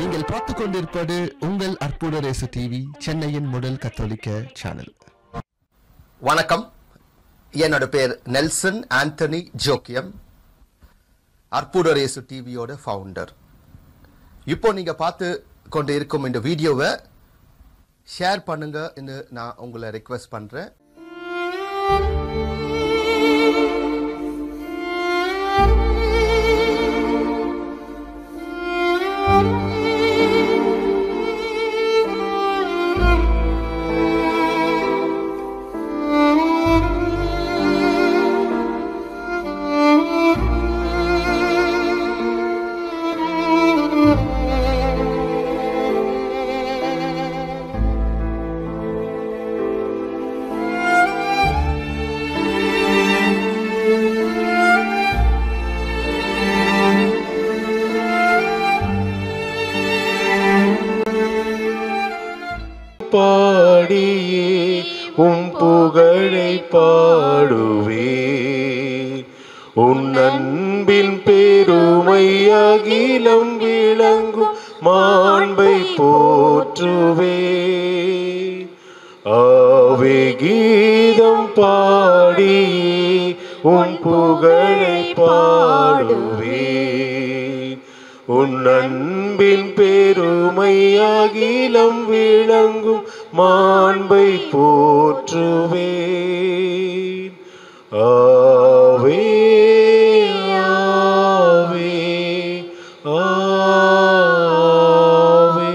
நீங்கள் பார்த்து கொண்டிருப்பது உங்கள் அற்புத ரேசு டிவி சென்னையின் முதல் கத்தோலிக்க சேனல் வணக்கம் என்னோட பேர் நெல்சன் ஆண்டனி ஜோக்கியம் அற்புதரேசு டிவியோட ஃபவுண்டர் இப்போ நீங்க பார்த்து கொண்டு இருக்கும் இந்த வீடியோவை ஷேர் பண்ணுங்கன்னு நான் உங்களை ரெக்வெஸ்ட் பண்றேன் பாடியே உம் புகழை பாடுவே உன் அன்பின் பெருமை அகிலம் விளங்கும் மாண்பை போற்றுவே ஆவே கீதம் பாடியே உன் புகழை பாடுவே உன் அன்பின் பெருமை அகிலம் விளங்கும் மாண்பை போற்றுவேன் ஆவே ஆவே ஆவே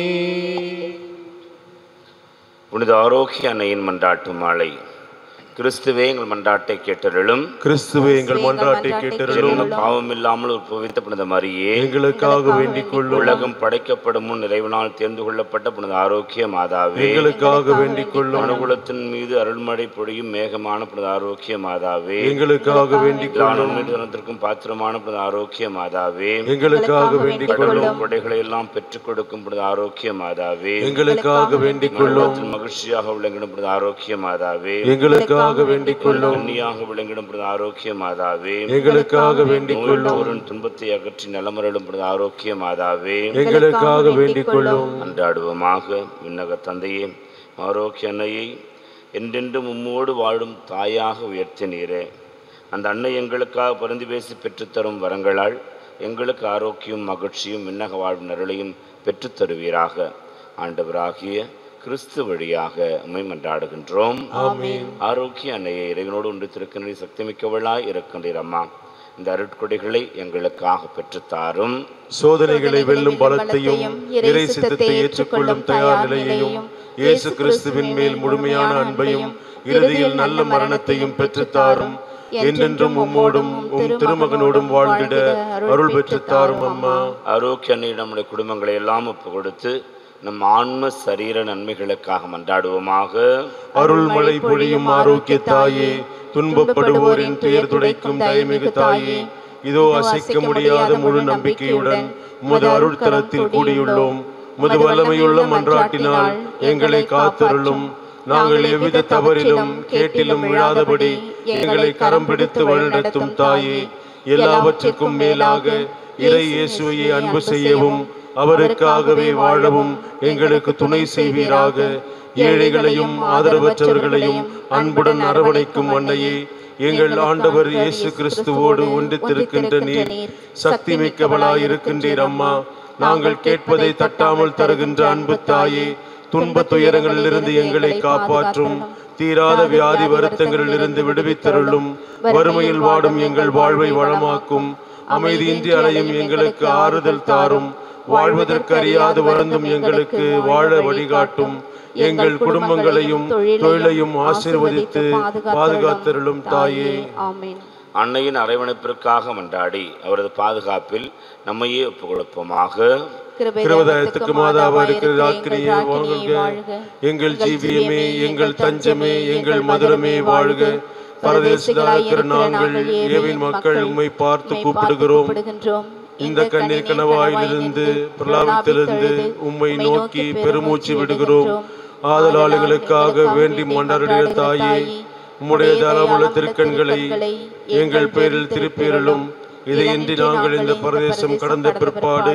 புனித ஆரோக்கிய அன்னையின் மன்றாட்டு மாலை கிறிஸ்துவே எங்கள் மன்றாட்டை கேட்டருளும் கிறிஸ்துவே எங்கள் மன்றாட்டை கேட்டருளும் ஜென்ம பாவம் இல்லாமல் உற்பவித்த புனித மரியே எங்களுக்காக வேண்டிக் கொள்ளும் உலகம் படைக்கப்படும் முன் நிறைவினால் தேர்ந்து கொள்ளப்பட்ட புனித ஆரோக்கிய மாதாவே எங்களுக்காக வேண்டிக் கொள்ளும் மனுகுலத்தின் மீது அருள்மழை பொழியும் மேகமான புனித ஆரோக்கிய மாதாவே எங்களுக்காக வேண்டிக் கொள்ளும் தனத்திற்கும் பாத்திரமான புனித ஆரோக்கிய மாதாவே எங்களுக்காக வேண்டிக் கொள்ளும் கடவுள் கொடைகளை எல்லாம் பெற்றுக் கொடுக்கும் புனித ஆரோக்கிய மாதாவே எங்களுக்காக வேண்டிக் கொள்ளும் மனுகுலத்தில் மகிழ்ச்சியாக விளங்கிடும் புனித ஆரோக்கிய மாதாவே எங்களுக்காக வேண்டிக் கொள்ளும் கண்ணியாக விளங்கிடும் புனித ஆரோக்கிய மாதாவே எங்களுக்காக வேண்டிக் கொள்ளும் நோயுற்றோரின் துன்பத்தை அகற்றி நலமருளும் புனித ஆரோக்கிய மாதாவே எங்களுக்காக வேண்டிக் கொள்ளும் அன்றாடுவோமாக விண்ணக தந்தையே ஆரோக்கிய அன்னையை என்றென்றும் உம்மோடு வாழும் தாயாக உயர்த்தினீரே அந்த அன்னை எங்களுக்காக பரிந்து பேசி பெற்றுத்தரும் வரங்களால் எங்களுக்கு ஆரோக்கியம் மகிழ்ச்சியும் விண்ணக வாழ்வு நருளையும் பெற்றுத் தருவீராக ஆண்டவராகிய கிறிஸ்து வழியாக உம்மை மன்றாடுகின்றோம் ஆரோக்கிய அன்னையை இறைவனோடு ஒன்று திருக்கின்ற சக்திமிக்கவளாய் இருக்கின்றீர் அம்மா இந்த அருட்கொடைகளை எங்களுக்காக பெற்றுத்தாரும் சோதனைகளை வெல்லும் பலத்தையும் இறை சித்தத்தை ஏற்றுக்கொள்ளும் தயார் நிலையையும் இயேசு கிறிஸ்துவின் மேல் முழுமையான அன்பையும் இறுதியில் நல்ல மரணத்தையும் பெற்றுத்தாரும் என்றென்றும் உம்மோடும் உம் திருமகனோடும் வாழ்ந்திட அருள் பெற்றுத்தாரும் அம்மா ஆரோக்கிய அன்னை நம்முடைய குடும்பங்களை எல்லாம் ஒப்பு கொடுத்து நம் ஆன்ம சரீர நன்மைகளுக்காக மன்றாடுவோமாக அருள்மழை பொழியும் ஆரோக்கிய தாயே துன்பப்படுவோரின் துயர் துடைக்கும் தயமிகு தாயே இதோ அசைக்க முடியாத முழு நம்பிக்கையுடன் உமது அருள் தலத்தில் கூடியுள்ளோம் உமது வல்லமையுள்ள மன்றாட்டினால் எங்களை காத்தருளும் நாங்கள் எவ்வித தவறிலும் கேட்டிலும் விழாதபடி எங்களை கரம் பிடித்து வழிநடத்தும் தாயே எல்லாவற்றுக்கும் மேலாக இறை இயேசுவையை அன்பு செய்யவும் அவருக்காகவே வாழவும் எங்களுக்கு துணை செய்வீராக ஏழைகளையும் ஆதரவற்றவர்களையும் அன்புடன் அரவணைக்கும் அன்னையே எங்கள் ஆண்டவர் இயேசு கிறிஸ்துவோடு ஒன்றித்திருக்கின்ற நீர் சக்தி மிக்கவளாய் இருக்கின்றீர் அம்மா நாங்கள் கேட்பதை தட்டாமல் தருகின்ற அன்பு தாயே துன்ப துயரங்களிலிருந்து எங்களை காப்பாற்றும் தீராத வியாதி வருத்தங்களிலிருந்து விடுவித்தருளும் வறுமையில் வாடும் எங்கள் வாழ்வை வளமாக்கும் அமைதியின்றி அலையும் எங்களுக்கு ஆறுதல் தாரும் வாழ்வதற்கு அறியாது வருந்தும் எங்களுக்கு வாழ வழிகாட்டும் எங்கள் குடும்பங்களையும் தொழிலையும் ஆசீர்வதித்து பாதுகாத்தருளும் தாயே ஆமென் அன்னையின் அரவணைப்பிற்காக மன்றாடி அவரது பாதுகாப்பில் நம்மையே ஒப்புக் கொடுப்போமாக கிருபதாயத்துக்கு மாதாவா இருக்கிற ராக்கினியே வாழ்க எங்கள் ஜீவியமே எங்கள் தஞ்சமே எங்கள் மதுரமே வாழ்க பரதேசத்தில் இருக்கிற நாங்கள் ஏவின் மக்கள் உம்மை பார்த்து கூப்பிடுகிறோம் இந்த கண்ணீர் கனவாயிலிருந்து பிரலாபத்திலிருந்து உம்மை நோக்கி பெருமூச்சு விடுகிறோம் ஆதலாளுகளுக்காக வேண்டி மன்னருடைய தாயே உம்முடைய தரமுள்ள திருக்கண்களை எங்கள் பேரில் திருப்பேரலும் இதையின்றி நாங்கள் இந்த பிரதேசம் கடந்த பிற்பாடு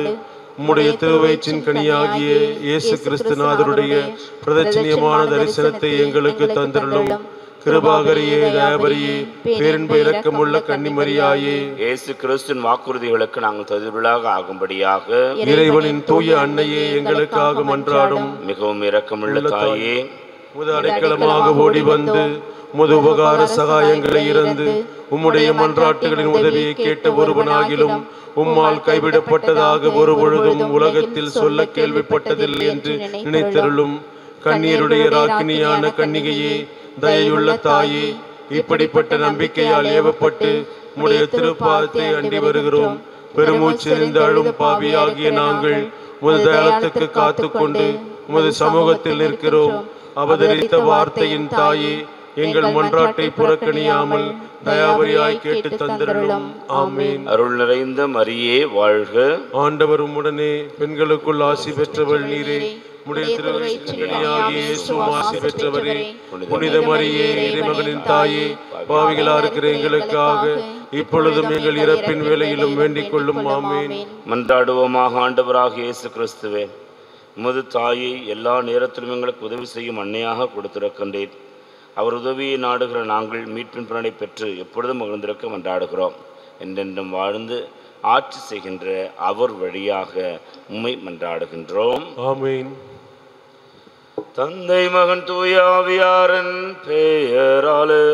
உம்முடைய திருவயிற்றின் கனியாகிய இயேசு கிறிஸ்துநாதருடைய பிரதட்சணியமான தரிசனத்தை எங்களுக்கு தந்திரலும் கிருபாகரியே தயாபரியே பேரன்பு இரக்கமுள்ள கன்னிமரியாயே இயேசு கிறிஸ்துவின் வாக்குறுதிகளுக்கு நாங்கள் தகுதிகளாக ஆகும்படியாக இறைவனின் தூய அன்னையே எங்களுக்காக மன்றாடும் மிகவும் இரக்கமுள்ள தாயே முது அடைக்கலமாக ஓடி வந்து முது உபகார சகாயங்களை இறந்து உம்முடைய மன்றாட்டுகளின் உதவியை கேட்ட ஒருவனாகிலும் உம்மால் கைவிடப்பட்டதாக ஒரு பொழுதும் உலகத்தில் சொல்ல கேள்விப்பட்டதில்லை என்று நினைத்தருளும் கண்ணீருடைய ராக்கினியான கன்னிகையே தயையுள்ள தாயே இப்படிப்பட்ட நம்பிக்கையால் ஏவப்பட்டு உம்முடைய திருப்பாதத்தை அண்டி வருகிறோம் பெருமூச்செறிந்து அழும் பாவியாகிய நாங்கள் உமது தயாளத்துக்கு காத்துக்கொண்டு உமது சமூகத்தில் நிற்கிறோம் அவதரித்த வார்த்தையின் தாயே எங்கள் மன்றாட்டை புறக்கணியாமல் தயாபரியாய் கேட்டு தந்திரலும் ஆமீன் அருள் நிறைந்த மரியே வாழ்க ஆண்டவர் உம்முடனே பெண்களுக்குள் ஆசி பெற்றவள் நீரே உடைய திருவயிற்றினாகிய இயேசுவும் ஆசி பெற்றவரே புனித மரியே இறைமகனின் தாயே பாவிகளா இருக்கிற எங்களுக்காக இப்பொழுதும் எங்கள் இறப்பின் வேளையிலும் வேண்டிக் கொள்ளும் ஆமீன் மன்றாடுவோமாக ஆண்டவராக இயேசு கிறிஸ்துவே உமது தாயை எல்லா நேரத்திலும் எங்களுக்கு உதவி செய்யும் அன்னையாக கொடுத்திருக்கின்றேன் அவர் உதவியை நாடுகிற நாங்கள் மீட்பின் பலனை பெற்று எப்பொழுதும் மகிழ்ந்திருக்க மன்றாடுகிறோம் என்றென்றும் வாழ்ந்து ஆட்சி செய்கின்ற அவர் வழியாக உம்மை மன்றாடுகின்றோம் ஆமீன் தந்தை மகன் தூயாவியாரன் பெயராலே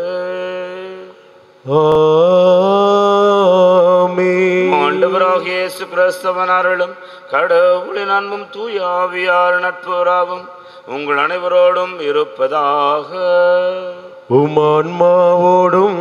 ஆமீன் ஆண்டவராக இயேசு கிறிஸ்தவன் அருளும் கடவுளின் அன்பும் தூயாவியார் நட்புறாவும் உங்கள் அனைவரோடும் இருப்பதாக உமான்மாவோடும்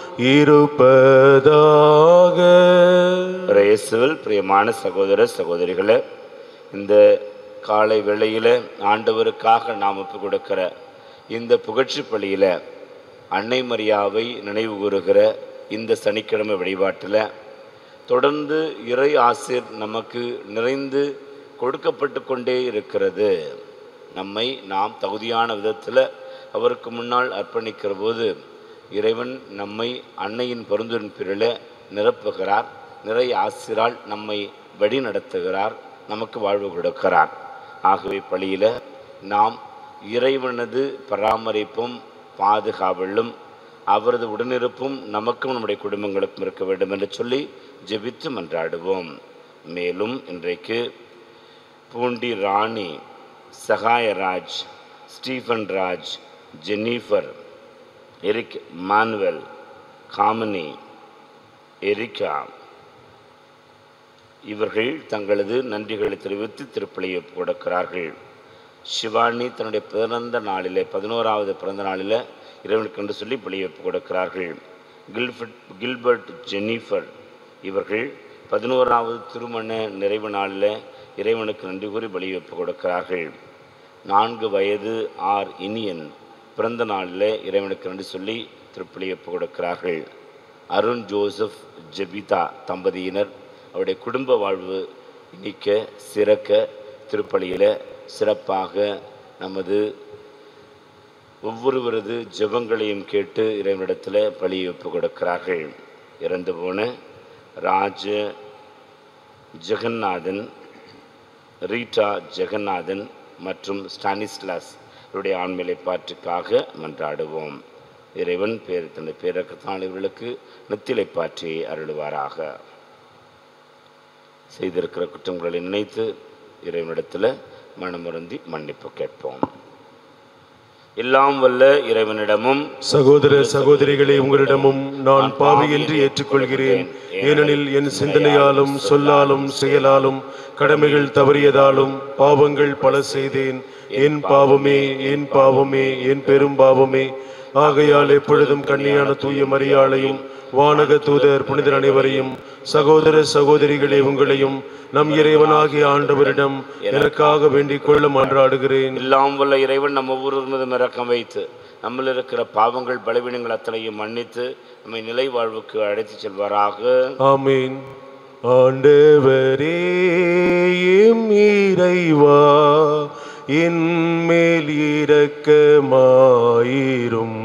இருப்பதாக இயேசுவில் பிரியமான சகோதர சகோதரிகளே இந்த காலை வேளையில் ஆண்டவருக்காக நாம் ஒப்பு கொடுக்கிற இந்த புகழ்ச்சி பள்ளியில் அன்னை மரியாவை நினைவு கூறுகிற இந்த சனிக்கிழமை வழிபாட்டில் தொடர்ந்து இறை ஆசிர் நமக்கு நிறைந்து கொடுக்கப்பட்டு கொண்டே இருக்கிறது நம்மை நாம் தகுதியான விதத்தில் அவருக்கு முன்னால் அர்ப்பணிக்கிற போது இறைவன் நம்மை அன்னையின் பருந்தின் பிறல நிரப்புகிறார் நிறை ஆசிரால் நம்மை வழி நடத்துகிறார் நமக்கு வாழ்வு கொடுக்கிறார் ஆகவே பழியில் நாம் இறைவனது பராமரிப்பும் பாதுகாவலும் அவரது உடனிருப்பும் நமக்கும் நம்முடைய குடும்பங்களுக்கும் இருக்க வேண்டும் என்று சொல்லி ஜெபித்து மன்றாடுவோம் மேலும் இன்றைக்கு Poondi Rani Sahayaraj Stephen Raj Jennifer Eric Manuel Kamini Erica இவர்கள் தங்களது நன்றிகளை தெரிவித்து திருப்பலியை கொடுக்கிறார்கள் சிவானி தன்னுடைய பிறந்த நாளிலே பதினோராவது பிறந்த நாளில் இறைவனுக்கு என்று சொல்லி பலி ஒப்பு கொடுக்கிறார்கள் கில்பர்ட் கில்பர்ட் ஜெனிஃபர் இவர்கள் பதினோராவது திருமண நிறைவு நாளில் இறைவனுக்கு நன்றி கூறி பலி ஒப்பு கொடுக்கிறார்கள் நான்கு வயது ஆர் இனியன் பிறந்த நாளில் இறைவனுக்கு நன்றி சொல்லி திருப்பலி ஒப்பு கொடுக்கிறார்கள் அருண் ஜோசப் ஜெபிதா தம்பதியினர் அவருடைய குடும்ப வாழ்வு இனிக்க சிறக்க திருப்பலியில் சிறப்பாக நமது ஒவ்வொருவரது ஜெபங்களையும் கேட்டு இறைவனிடத்தில் பலி ஒப்பு கொடுக்கிறார்கள் இறந்து போன ராஜ ஜெகநாதன் ரீட்டா ஜெகநாதன் மற்றும் ஸ்டானிஸ்லாஸ் இவருடைய ஆண்மையை பாற்றுக்காக மன்றாடுவோம் இறைவன் பேர் தன்னை பேரக்கத்தான் இவர்களுக்கு நித்திலை பாற்றி அருளுவாராக செய்திருக்கிற குற்றங்களை நினைத்து இறைவனிடத்தில் மனமுருந்தி மன்னிப்பு கேட்போம் எல்லாம் வல்ல இறைவனிடமும் சகோதர சகோதரிகளே உங்களிடமும் நான் பாவியின்றி ஏற்றுக்கொள்கிறேன் ஏனெனில் என் சிந்தனையாலும் சொல்லாலும் செயலாலும் கடமைகள் தவறியதாலும் பாவங்கள் பல செய்தேன் என் பாவமே என் பாவமே என் பெரும் பாவமே ஆகையால் எப்பொழுதும் கண்ணியான தூய மரியாளையும் வானக தூதர் புனிதர் அனைவரையும் சகோதர சகோதரிகளே உங்களையும் நம் இறைவனாகிய ஆண்டவரிடம் எனக்காக வேண்டிக் கொள்ள மன்றாடுகிறேன் எல்லாம் வல்ல இறைவன் நம்ம ஒவ்வொரு மீதும் இரக்கம் வைத்து நம்மில் இருக்கிற பாவங்கள் பலவீனங்கள் அத்தனையும் மன்னித்து நம்மை நிலை வாழ்வுக்கு அழைத்துச் செல்வாராக ஆமீன் ஆண்டவரே எம் இறைவா என் மேல் இரக்கமாயிரும்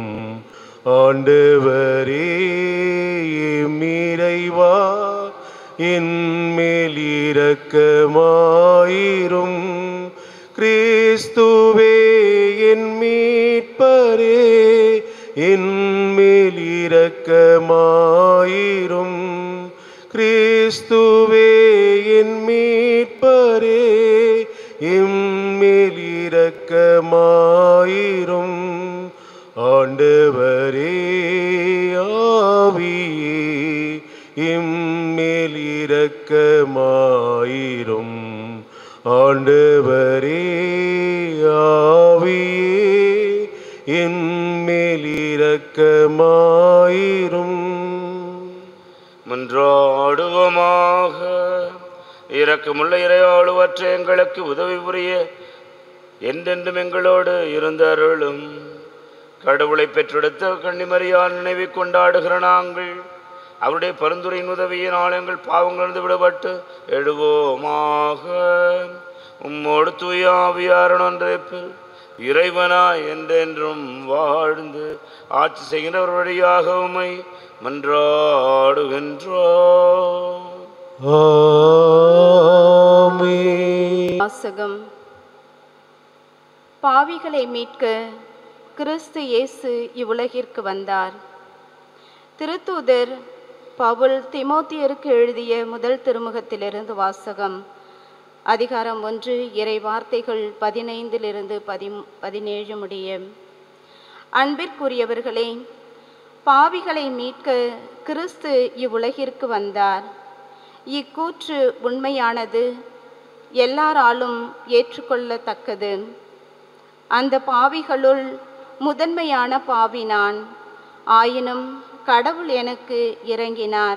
ஆண்டவரே எம் இறைவா என் மேல் இரக்கமாயிரும் கிறிஸ்துவே என் மீட்பரே என் மேல் இரக்கமாயிரும் கிறிஸ்துவே என் மீட்பரே எம் மேல் இரக்கமாயிரும் ஆண்டவரே ஆவியே இம்மேல் இரக்கமாயிரும் ஆண்டவரே ஆவியே என்மேல் இரக்கமாயிரும் மன்றாடுவோமாக இரக்கமுள்ள இறையாளுவற்ற எங்களுக்கு உதவி புரிய என்றென்றும் எங்களோடு இருந்தருளும் கடவுளை பெற்றெடுத்த கன்னிமரியால் நினைவை கொண்டாடுகிற நாங்கள் அவருடைய பரிந்துரையின் உதவியினால் எங்கள் பாவங்களிலிருந்து விடுபட்டு எழுவோமாக உம்மோடு தூய ஆவியாரன் ஒன்றைப்பில் இறைவனாய் என்றென்றும் வாழ்ந்து ஆட்சி செய்கிறவர் வழியாக உம்மை மன்றாடுகின்றோம் ஆமென். வாசகம் பாவிகளை மீட்க கிறிஸ்து இயேசு இவ்வுலகிற்கு வந்தார் திருத்தூதர் பவுல் திமோத்தியருக்கு எழுதிய முதல் திருமுகத்திலிருந்து வாசகம் அதிகாரம் ஒன்று இறை வார்த்தைகள் பதினைந்திலிருந்து பதி பதினேழு முடிய அன்பிற்குரியவர்களே பாவிகளை மீட்க கிறிஸ்து இவ்வுலகிற்கு வந்தார் இக்கூற்று உண்மையானது எல்லாராலும் ஏற்றுக்கொள்ளத்தக்கது அந்த பாவிகளுள் முதன்மையான பாவி நான் ஆயினும் கடவுள் எனக்கு இறங்கினார்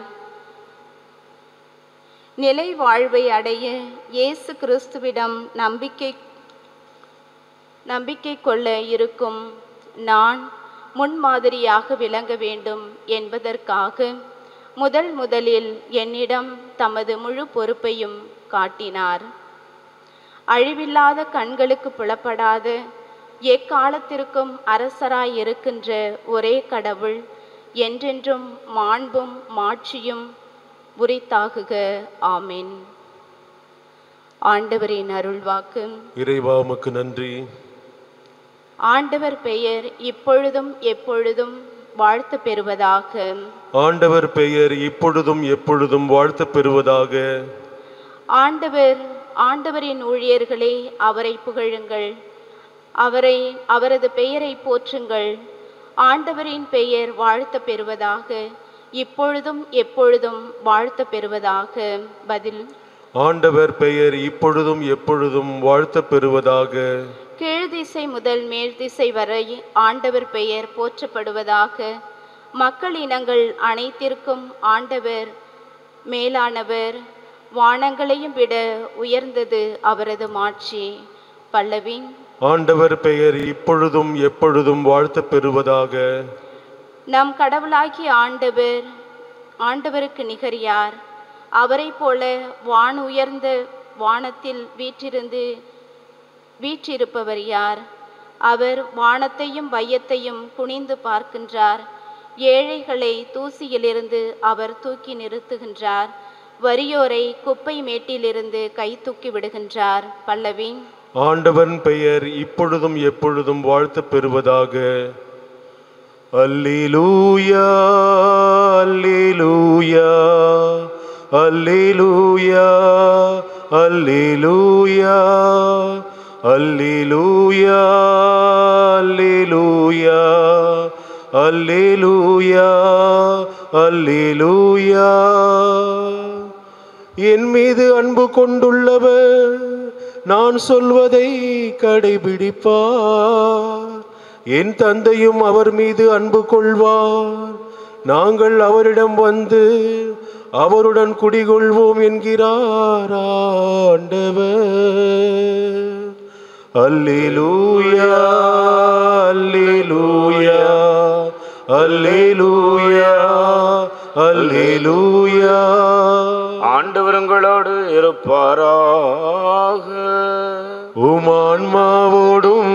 நிலை வாழ்வை அடைய இயேசு கிறிஸ்துவிடம் நம்பிக்கை நம்பிக்கை கொள்ள இருக்கும் நான் முன்மாதிரியாக விளங்க வேண்டும் என்பதற்காக முதல் முதலில் என்னிடம் தமது முழு பொறுப்பையும் காட்டினார் அழிவில்லாத கண்களுக்கு புலப்படாத எக்காலத்திற்கும் அரசராய் இருக்கின்ற ஒரே கடவுள் என்றென்றும் மாண்பும் மாட்சியும் உரித்தாகுக ஆமென் ஆண்டவரின் அருள்வாக்கு இறைவா உமக்கு நன்றி ஆண்டவர் பெயர் இப்பொழுதும் எப்பொழுதும் வாழ்த்து பெறுவதாக ஆண்டவர் பெயர் இப்பொழுதும் எப்பொழுதும் வாழ்த்தப் பெறுவதாக ஆண்டவர் ஆண்டவரின் ஊழியர்களே அவரை புகழுங்கள் அவரை அவரது பெயரை போற்றுங்கள் ஆண்டவரின் பெயர் வாழ்த்த பெறுவதாக இப்பொழுதும் எப்பொழுதும் வாழ்த்த பெறுவதாக பதில் ஆண்டவர் பெயர் இப்பொழுதும் எப்பொழுதும் வாழ்த்தப் பெறுவதாக கீழ் திசை முதல் மேல் திசை வரை ஆண்டவர் பெயர் போற்றப்படுவதாக மக்கள் இனங்கள் அனைத்திற்கும் ஆண்டவர் மேலானவர் வானங்களையும் விட உயர்ந்தது அவரது மாட்சி பல்லவி ஆண்டவர் பெயர் இப்பொழுதும் எப்பொழுதும் வாழ்த்தப் பெறுவதாக நம் கடவுளாகிய ஆண்டவர் ஆண்டவருக்கு நிகர் யார் அவரைப் போல வான் உயர்ந்த வானத்தில் வீற்றிருந்து வீற்றிருப்பவர் யார் அவர் வானத்தையும் வையத்தையும் குனிந்து பார்க்கின்றார் ஏழைகளை தூசியிலிருந்து அவர் தூக்கி நிறுத்துகின்றார் வறியோரை குப்பை மேட்டிலிருந்து கை தூக்கி விடுகின்றார் பல்லவி ஆண்டவன் பெயர் இப்பொழுதும் எப்பொழுதும் வாழ்த்தப் பெறுவதாக அல்லேலூயா அல்லேலூயா அல்லேலூயா அல்லேலூயா அல்லேலூயா அல்லேலூயா அல்லேலூயா அல்லேலூயா என் மீது அன்பு கொண்டுள்ளவர் நான் சொல்வதை கடைபிடிப்பார் என் தந்தையும் அவர் மீது அன்பு கொள்வார் நாங்கள் அவரிடம் வந்து அவருடன் குடிகொள்வோம் என்கிறார் ஆண்டவர் அல்லேலூயா அல்லேலூயா அல்லேலூயா அல்லேலூயா ஆண்டவர் உங்களோடு இருப்பாராக உமான்மாவோடும்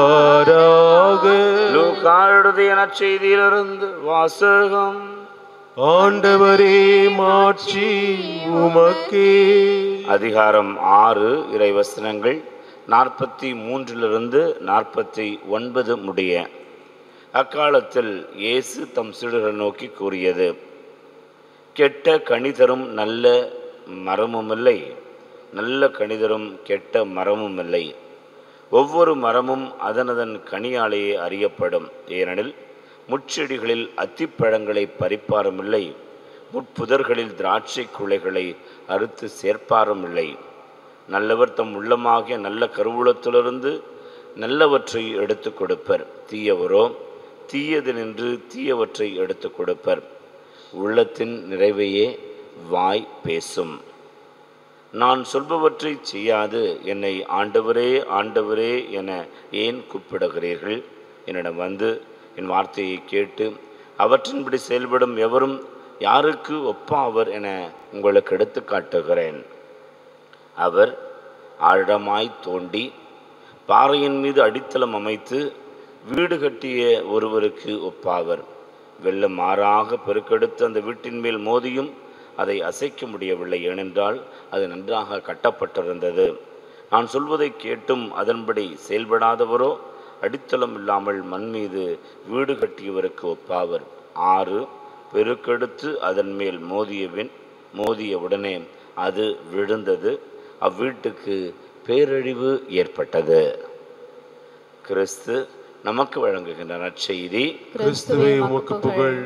இருப்பாராக லூக்கா எழுதிய நற்செய்தியிலிருந்து வாசகம் ஆண்டவரே மாட்சி உமக்கே அதிகாரம் ஆறு இறைவசனங்கள் நாற்பத்தி மூன்றிலிருந்து நாற்பத்தி ஒன்பது முடிய அக்காலத்தில் இயேசு தம் சீடரை நோக்கி கூறியது கெட்ட கனி தரும் நல்ல மரமுமில்லை நல்ல கனி தரும் கெட்ட மரமுமில்லை ஒவ்வொரு மரமும் அதனதன் கனியாலேயே அறியப்படும் ஏனெனில் முட்செடிகளில் அத்திப்பழங்களை பறிப்பாருமில்லை முட்புதர்களில் திராட்சை குலைகளை அறுத்து சேர்ப்பாரும் இல்லை நல்லவர் தம் உள்ளமாகிய நல்ல கருவூலத்திலிருந்து நல்லவற்றை எடுத்து கொடுப்பர் தீயவரோ தீயது நின்று தீயவற்றை எடுத்து கொடுப்பர் உள்ளத்தின் நிறைவையே வாய் பேசும் நான் சொல்பவற்றை செய்யாது என்னை ஆண்டவரே ஆண்டவரே என ஏன் கூப்பிடுகிறீர்கள் என்னிடம் வந்து என் வார்த்தையை கேட்டு அவற்றின்படி செயல்படும் எவரும் யாருக்கு ஒப்பாவர் என உங்களுக்கு எடுத்து காட்டுகிறேன் அவர் ஆழமாய் தோண்டி பாறையின் மீது அடித்தளம் அமைத்து வீடு கட்டிய ஒருவருக்கு ஒப்பாவர் வெள்ளம் மாறாக பெருக்கெடுத்து அந்த வீட்டின் மேல் மோதியும் அதை அசைக்க முடியவில்லை ஏனென்றால் அது நன்றாக கட்டப்பட்டிருந்தது நான் சொல்வதை கேட்டும் அதன்படி செயல்படாதவரோ அடித்தளம் இல்லாமல் மண் மீது வீடு கட்டியவருக்கு ஒப்பாவர் ஆறு பெருக்கெடுத்து அதன் மேல் மோதியவின் மோதிய உடனே அது விழுந்தது அவ்வீட்டுக்கு பேரழிவு ஏற்பட்டது கிறிஸ்து நமக்கு வழங்குகின்ற நற்செய்தி கிறிஸ்துவே உமக்கு புகழ்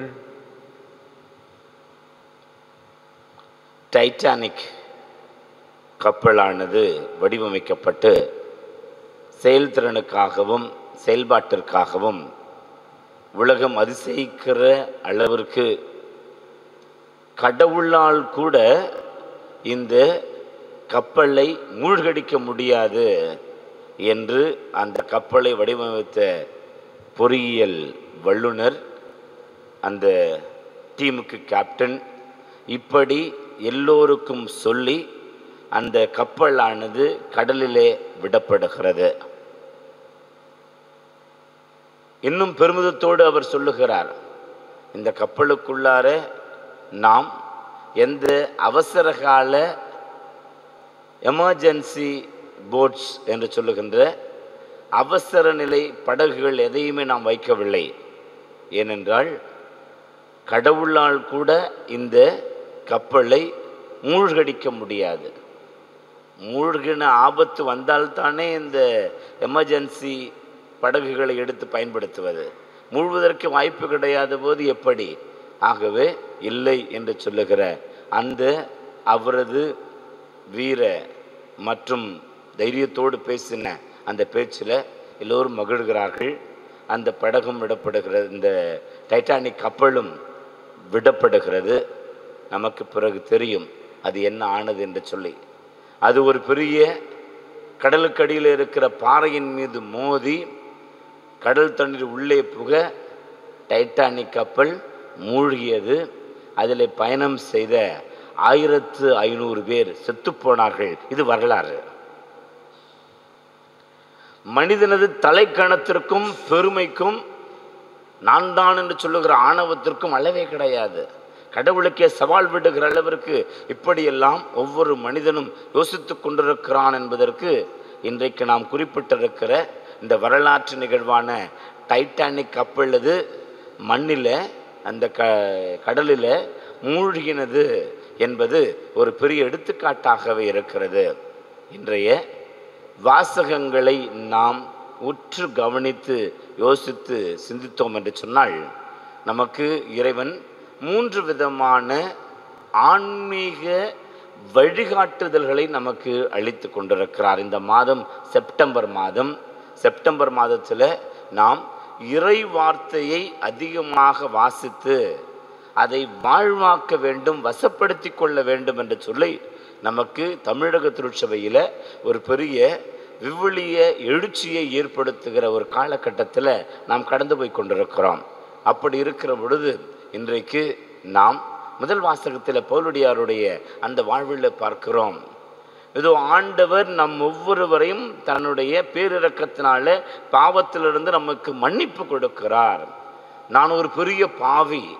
டைட்டானிக் கப்பலானது வடிவமைக்கப்பட்டு செயல்திறனுக்காகவும் செயல்பாட்டிற்காகவும் உலகம் அதிசயிக்கிற அளவிற்கு கடவுளால் கூட இந்த கப்பலை மூழ்கடிக்க முடியாது என்று அந்த கப்பலை வடிவமைத்த பொறியியல் வல்லுனர் அந்த டீமுக்கு கேப்டன் இப்படி எல்லோருக்கும் சொல்லி அந்த கப்பலானது கடலிலே விடப்படுகிறது இன்னும் பெருமிதத்தோடு அவர் சொல்லுகிறார் இந்த கப்பலுக்குள்ளார நாம் எந்த அவசரகால எமர்ஜென்சி போட்ஸ் என்று சொல்லுகின்ற அவசர நிலை படகுகள் எதையுமே நாம் வைக்கவில்லை ஏனென்றால் கடவுளால் கூட இந்த கப்பலை மூழ்கடிக்க முடியாது மூழ்கின ஆபத்து வந்தால்தானே இந்த எமர்ஜென்சி படகுகளை எடுத்து பயன்படுத்துவது மூழ்வதற்கு வாய்ப்பு கிடையாத போது எப்படி ஆகவே இல்லை என்று சொல்லுகிற அந்த அவரது வீர மற்றும் தைரியத்தோடு பேசின அந்த பேச்சில் எல்லோரும் மகிழ்கிறார்கள் அந்த படகும் விடப்படுகிறது இந்த டைட்டானிக் கப்பலும் விடப்படுகிறது நமக்கு பிறகு தெரியும் அது என்ன ஆனது என்று சொல்லி அது ஒரு பெரிய கடலுக்கடியில் இருக்கிற பாறையின் மீது மோதி கடல் தண்ணீர் உள்ளே புக டைட்டானிக் கப்பல் மூழ்கியது அதில் பயணம் செய்த ஆயிரத்து ஐநூறு பேர் செத்துப்போனார்கள் இது வரலாறு மனிதனது தலைக்கணத்திற்கும் பெருமைக்கும் நான் தான் என்று சொல்லுகிற ஆணவத்திற்கும் அளவே கிடையாது கடவுளுக்கே சவால் விடுகிற அளவிற்கு இப்படியெல்லாம் ஒவ்வொரு மனிதனும் யோசித்து கொண்டிருக்கிறான் என்பதற்கு இன்றைக்கு நாம் குறிப்பிட்டிருக்கிற இந்த வரலாற்று நிகழ்வான டைட்டானிக் கப்பலது மண்ணில் அந்த க கடலில் மூழ்கினது என்பது ஒரு பெரிய எடுத்துக்காட்டாகவே இருக்கிறது இன்றைய வாசகங்களை நாம் உற்று கவனித்து யோசித்து சிந்தித்தோம் என்று சொன்னால் நமக்கு இறைவன் மூன்று விதமான ஆன்மீக வழிகாட்டுதல்களை நமக்கு அளித்து கொண்டிருக்கிறார் இந்த மாதம் செப்டம்பர் மாதம் செப்டம்பர் மாதத்தில் நாம் இறை வார்த்தையை அதிகமாக வாசித்து அதை வாழ்வாக்க வேண்டும் வசப்படுத்தி கொள்ள வேண்டும் என்று சொல்லி நமக்கு தமிழக திருச்சபையில் ஒரு பெரிய விவிலிய எழுச்சியை ஏற்படுத்துகிற ஒரு காலகட்டத்தில் நாம் கடந்து போய் கொண்டிருக்கிறோம் அப்படி இருக்கிற பொழுது இன்றைக்கு நாம் முதல் வாசகத்தில் பவுலுடையாருடைய அந்த வாழ்வில் பார்க்கிறோம் இதோ ஆண்டவர் நம் ஒவ்வொருவரையும் தன்னுடைய பேரிரக்கத்தினால பாவத்திலிருந்து நமக்கு மன்னிப்பு கொடுக்கிறார் நான் ஒரு பெரிய பாவி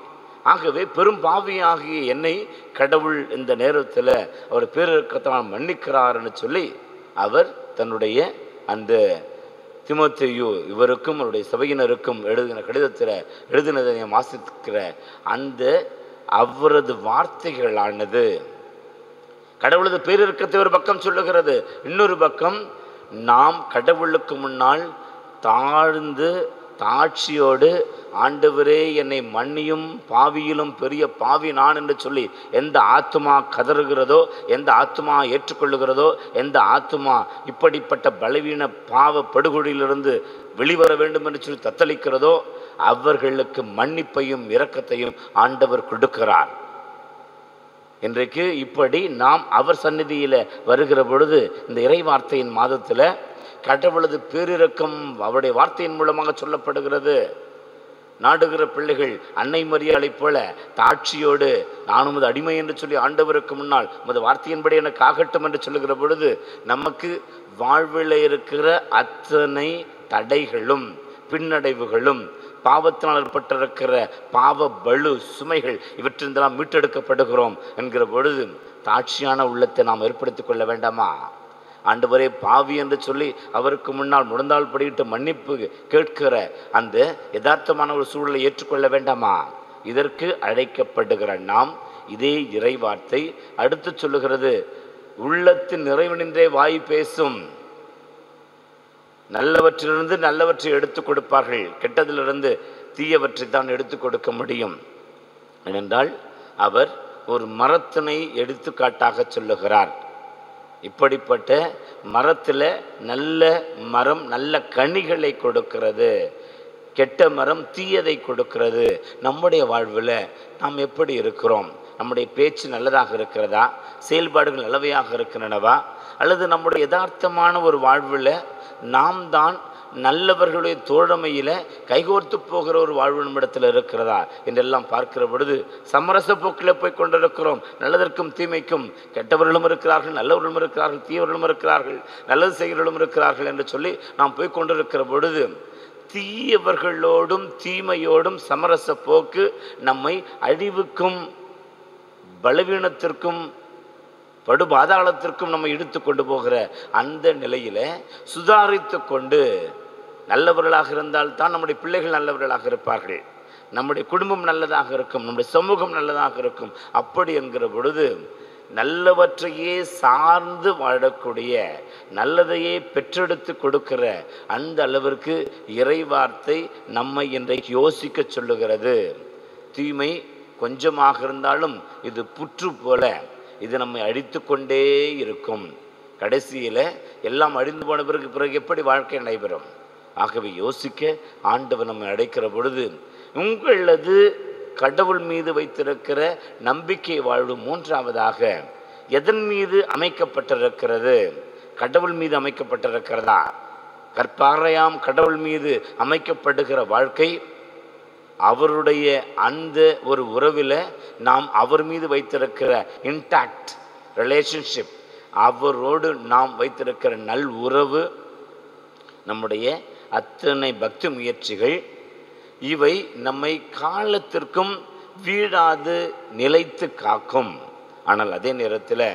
ஆகவே பெரும் பாவியாகிய என்னை கடவுள் இந்த நேரத்தில் அவர் பேரிறக்கத்தால் மன்னிக்கிறார்னு சொல்லி அவர் தன்னுடைய அந்த திமோத்தேயு இவருக்கும் அவருடைய சபையினருக்கும் எழுதின கடிதத்தில் எழுதினதை வாசிக்கிற அந்த அவரது வார்த்தைகளானது கடவுளது பேரிறக்கத்தை ஒரு பக்கம் சொல்லுகிறது இன்னொரு பக்கம் நாம் கடவுளுக்கு முன்னால் தாழ்ந்து தாட்சியோடு ஆண்டவரே என்னை மன்னியும் பாவியிலும் பெரிய பாவி நான் என்று சொல்லி எந்த ஆத்துமா கதறுகிறதோ எந்த ஆத்துமா ஏற்றுக்கொள்ளுகிறதோ எந்த ஆத்துமா இப்படிப்பட்ட பலவீன பாவ படுகொழியிலிருந்து வெளிவர வேண்டும் என்று சொல்லி தத்தளிக்கிறதோ அவர்களுக்கு மன்னிப்பையும் இரக்கத்தையும் ஆண்டவர் கொடுக்கிறார் இன்றைக்கு இப்படி நாம் அவர் சந்நிதியில் வருகிற பொழுது இந்த இறை வார்த்தையின் மாதத்தில் கடவுளது பேரிரக்கம் அவருடைய வார்த்தையின் மூலமாக சொல்லப்படுகிறது நாடுகிற பிள்ளைகள் அன்னை மரியாளைப் போல தாட்சியோடு நான் உமது அடிமை என்று சொல்லி ஆண்டவருக்கு முன்னால் உமது வார்த்தையின்படி எனக்கு ஆகட்டும் என்று சொல்லுகிற பொழுது நமக்கு வாழ்வில் இருக்கிற அத்தனை தடைகளும் பின்னடைவுகளும் பாவத்தினால் ஏற்பட்டிருக்கிற பாவ பளு சுமைகள் இவற்றிருந்தெல்லாம் மீட்டெடுக்கப்படுகிறோம் என்கிற பொழுது தாட்சியான உள்ளத்தை நாம் ஏற்படுத்திக் கொள்ள வேண்டாமா ஆண்டவரே பாவி என்று சொல்லி அவருக்கு முன்னால் முடந்தால் படியிட்டு மன்னிப்பு கேட்கிற அந்த யதார்த்தமான ஒரு சூழலை ஏற்றுக்கொள்ள வேண்டாமா இதற்கு அழைக்கப்படுகிற நாம் இதே இறைவார்த்தை அடுத்து சொல்லுகிறது உள்ளத்தின் நிறைவனின்றே வாய் பேசும் நல்லவற்றிலிருந்து நல்லவற்றை எடுத்து கொடுப்பார்கள் கெட்டதிலிருந்து தீயவற்றை தான் எடுத்து கொடுக்க முடியும் ஏனென்றால் அவர் ஒரு மரத்தினை எடுத்துக்காட்டாக சொல்லுகிறார் இப்படிப்பட்ட மரத்தில் நல்ல மரம் நல்ல கனிகளை கொடுக்கிறது கெட்ட மரம் தீயதை கொடுக்கிறது நம்முடைய வாழ்வில் நாம் எப்படி இருக்கிறோம் நம்முடைய பேச்சு நல்லதாக இருக்கிறதா செயல்பாடுகள் நல்லவையாக இருக்கின்றனவா அல்லது நம்முடைய யதார்த்தமான ஒரு வாழ்வில் நாம் தான் நல்லவர்களுடைய தோழமையில் கைகோர்த்து போகிற ஒரு வாழ்வு நம்மிடத்தில் இருக்கிறதா என்றெல்லாம் பார்க்கிற பொழுது சமரச போக்கில் போய் கொண்டிருக்கிறோம் நல்லதற்கும் தீமைக்கும் கெட்டவர்களும் இருக்கிறார்கள் நல்லவர்களும் இருக்கிறார்கள் தீயவர்களும் இருக்கிறார்கள் நல்லது செய்கிறவர்களும் இருக்கிறார்கள் என்று சொல்லி நாம் போய் கொண்டிருக்கிற பொழுது தீயவர்களோடும் தீமையோடும் சமரச போக்கு நம்மை அழிவுக்கும் பலவீனத்திற்கும் படுபாதாளத்திற்கும் நம்ம இழுத்து கொண்டு போகிற அந்த நிலையில சுதாரித்து கொண்டு நல்லவர்களாக இருந்தால்தான் நம்முடைய பிள்ளைகள் நல்லவர்களாக இருப்பார்கள் நம்முடைய குடும்பம் நல்லதாக இருக்கும் நம்முடைய சமூகம் நல்லதாக இருக்கும் அப்படி என்கிற பொழுது நல்லவற்றையே சார்ந்து வாழக்கூடிய நல்லதையே பெற்றெடுத்து கொடுக்கிற அந்த அளவிற்கு இறைவார்த்தை நம்மை இன்றைக்கு யோசிக்க சொல்லுகிறது தீமை கொஞ்சமாக இருந்தாலும் இது புற்று போல இது நம்மை அழித்து கொண்டே இருக்கும் கடைசியில் எல்லாம் அழிந்து போன பிறகு பிறகு எப்படி வாழ்க்கை நடைபெறும் ஆகவே யோசிக்க ஆண்டவர் நம்மை அடைக்கிற பொழுது உங்களது கடவுள் மீது வைத்திருக்கிற நம்பிக்கை வாழ்வு மூன்றாவதாக எதன் மீது அமைக்கப்பட்டிருக்கிறது கடவுள் மீது அமைக்கப்பட்டிருக்கிறதா கற்பாறையாம் கடவுள் மீது அமைக்கப்படுகிற வாழ்க்கை அவருடைய அந்த ஒரு உறவில் நாம் அவர் மீது வைத்திருக்கிற இன்டாக்ட் ரிலேஷன்ஷிப் அவரோடு நாம் வைத்திருக்கிற நல் உறவு நம்முடைய அத்தனை பக்தி முயற்சிகள் இவை நம்மை காலத்திற்கும் வீழாது நிலைத்து காக்கும் ஆனால் அதே நேரத்தில்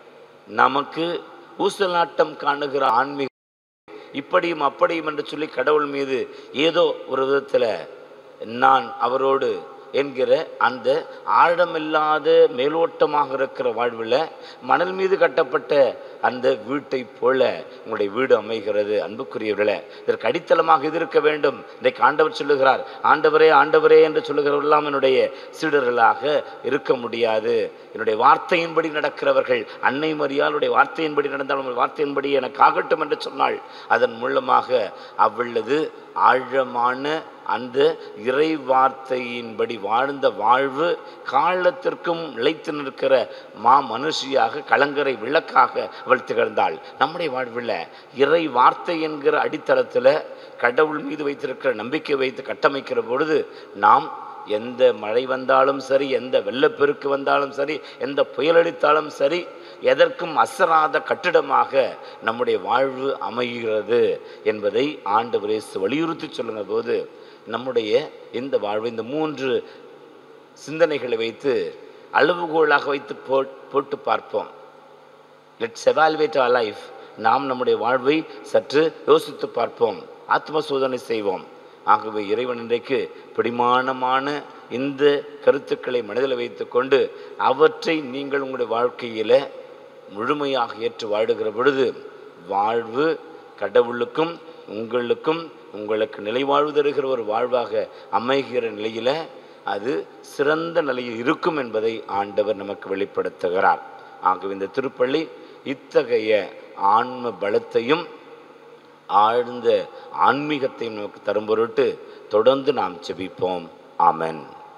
நமக்கு ஊசலாட்டம் காணுகிற ஆன்மீக இப்படியும் அப்படியும் என்று சொல்லி கடவுள் மீது ஏதோ ஒரு விதத்தில் நான் அவரோடு என்கிற அந்த ஆழமில்லாத மேலோட்டமாக இருக்கிற வாழ்வில் மணல் மீது கட்டப்பட்ட அந்த வீட்டை போல உங்களுடைய வீடு அமைகிறது அன்புக்குரியவர்களே இதற்கு அடித்தளமாக இது இருக்க வேண்டும் இன்றைக்கு ஆண்டவர் சொல்லுகிறார் ஆண்டவரே ஆண்டவரே என்று சொல்லுகிறவரெல்லாம் என்னுடைய சீடர்களாக இருக்க முடியாது என்னுடைய வார்த்தையின்படி நடக்கிறவர்கள் அன்னை மரியாளுடைய வார்த்தையின்படி நடந்தாலும் உங்கள் வார்த்தையின்படி எனக்கு ஆகட்டும் என்று சொன்னாள் அதன் மூலமாக அவ்வளது ஆழமான அந்த இறை வார்த்தையின்படி வாழ்ந்த வாழ்வு காலத்திற்கும் நிலைத்து நிற்கிற மா மனுஷியாக கலங்கரை விளக்காக அவள் திகழ்ந்தாள் நம்முடைய வாழ்வில் இறை வார்த்தை என்கிற அடித்தளத்தில் கடவுள் மீது வைத்திருக்கிற நம்பிக்கை வைத்து கட்டமைக்கிற பொழுது நாம் எந்த மழை வந்தாலும் சரி எந்த வெள்ளப்பெருக்கு வந்தாலும் சரி எந்த புயல் அடித்தாலும் சரி எதற்கும் அசராத கட்டிடமாக நம்முடைய வாழ்வு அமைகிறது என்பதை ஆண்டவர் இயேசு வலியுறுத்தி சொல்லுங்க போது நம்முடைய இந்த வாழ்வு இந்த மூன்று சிந்தனைகளை வைத்து அளவுகோலாக வைத்து போ- போட்டு பார்ப்போம் லெட்ஸ் எவால்வேட் our லைஃப் நாம் நம்முடைய வாழ்வை சற்று யோசித்து பார்ப்போம் ஆத்ம சோதனை செய்வோம் ஆகவே இறைவன் இன்றைக்கு பிடிமானமான இந்த கருத்துக்களை மனதில் வைத்துக்கொண்டு அவற்றை நீங்கள் உங்களுடைய வாழ்க்கையில் முழுமையாக ஏற்று வாழுகிற பொழுது வாழ்வு கடவுளுக்கும் உங்களுக்கும் உங்களுக்கு நிலைவாழ்வு தருகிற ஒரு வாழ்வாக அமைகிற நிலையில் அது சிறந்த நிலையில் இருக்கும் என்பதை ஆண்டவர் நமக்கு வெளிப்படுத்துகிறார் ஆகவே இந்த திருப்பள்ளி இத்தகைய ஆன்ம பலத்தையும் ஆழ்ந்த ஆன்மீகத்தையும் நமக்கு தரும் பொருட்டு தொடர்ந்து நாம் செபிப்போம் ஆமென்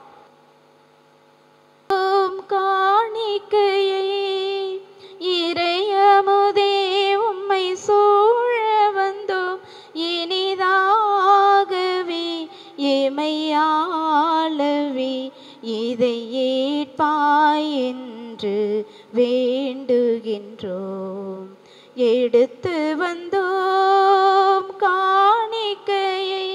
ஓம் காணிக்கையை இறையமுதே உம்மை சூழ வந்தோம் இனிதாகவே எமையாளவே இதை ஏற்பாய் என்று வேண்டுகின்றோம் எடுத்து வந்தோம் காணிக்கையை